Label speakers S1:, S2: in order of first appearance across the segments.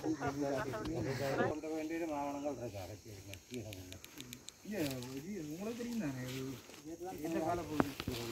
S1: கொண்ட வேண்டிய மாவனங்கள் இருக்கு அரசியல் கீழே
S2: உங்களுக்கு தெரியும் தானே என்ன கால போகுது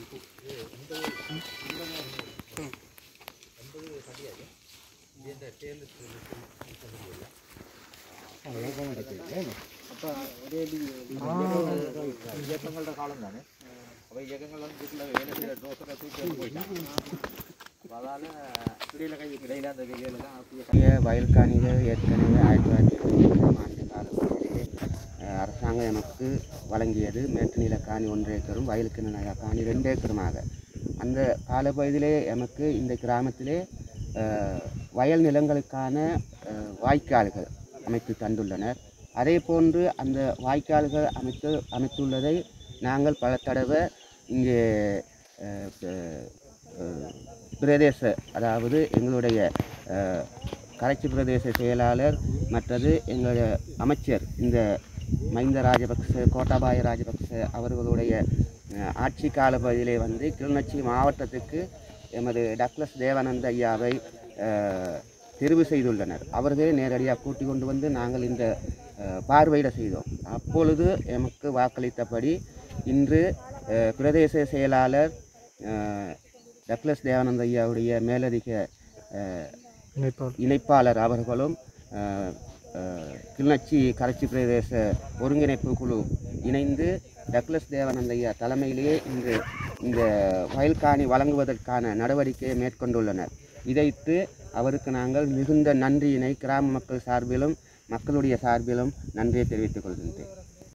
S2: அப்போ ஒரே இயக்கங்களோட காலம் தானே அப்போ இயக்கங்கள் வந்து வீட்டில் வேலை செய்கிற தோசை தூக்கி வந்து போயிட்டாங்க அப்போ அதால் இடையில கை இடையில அந்த கையிலலாம் அப்படியே
S3: பெரிய வயல்காணிகள் ஏற்கனவே ஆயிரத்தி தொள்ளாயிரத்தி தொண்ணூறாம் ஆண்டு காலப்பகுதியிலே அஹ், அரசாங்கம் எமக்கு வழங்கியது மேட்டு நில காணி ஒன்று ஏக்கரும் வயலுக்கு நில காணி ரெண்டு ஏக்கருமாக அந்த காலப்பகுதியிலே எமக்கு இந்த கிராமத்திலே அஹ், வயல் நிலங்களுக்கான அஹ், வாய்க்கால்கள் அமைத்து தந்துள்ளனர் அதே போன்று அந்த வாய்க்கால்கள் அமைத்து அமைத்துள்ளதை நாங்கள் பல தடவை இங்கே அஹ், ப- அஹ், பிரதேச அதாவது எங்களுடைய அஹ், கரைச்சி பிரதேச செயலாளர் மற்றது எங்களுடைய அமைச்சர் இந்த மஹிந்த ராஜபக்ச கோட்டாபாய ராஜபக்ச அவர்களுடைய அஹ், ஆட்சி கால பகுதியிலே வந்து கிளிநொச்சி மாவட்டத்துக்கு எமது டக்ளஸ் தேவானந்த ஐயாவை அஹ், தெரிவு செய்துள்ளனர் அவர்களே நேரடியாக கூட்டி கொண்டு வந்து நாங்கள் இந்த அஹ், பார்வையிட செய்தோம் அப்பொழுது எமக்கு வாக்களித்தபடி இன்று அஹ், பிரதேச செயலாளர் அஹ், டக்ளஸ் தேவானந்த ஐயாவுடைய மேலதிக அஹ், இணைப்பாளர் அவர்களும் அஹ், அஹ், கிளிநொச்சி கரைச்சி பிரதேச ஒருங்கிணைப்பு குழு இணைந்து டக்ளஸ் தேவானந்த ஐயா தலைமையிலேயே இன்று இந்த வயல்காணி வழங்குவதற்கான நடவடிக்கையை மேற்கொண்டுள்ளனர் இதைத்து அவருக்கு நாங்கள் மிகுந்த நன்றியினை கிராம மக்கள் சார்பிலும் மக்களுடைய சார்பிலும் நன்றியை தெரிவித்துக் கொள்கின்றேன்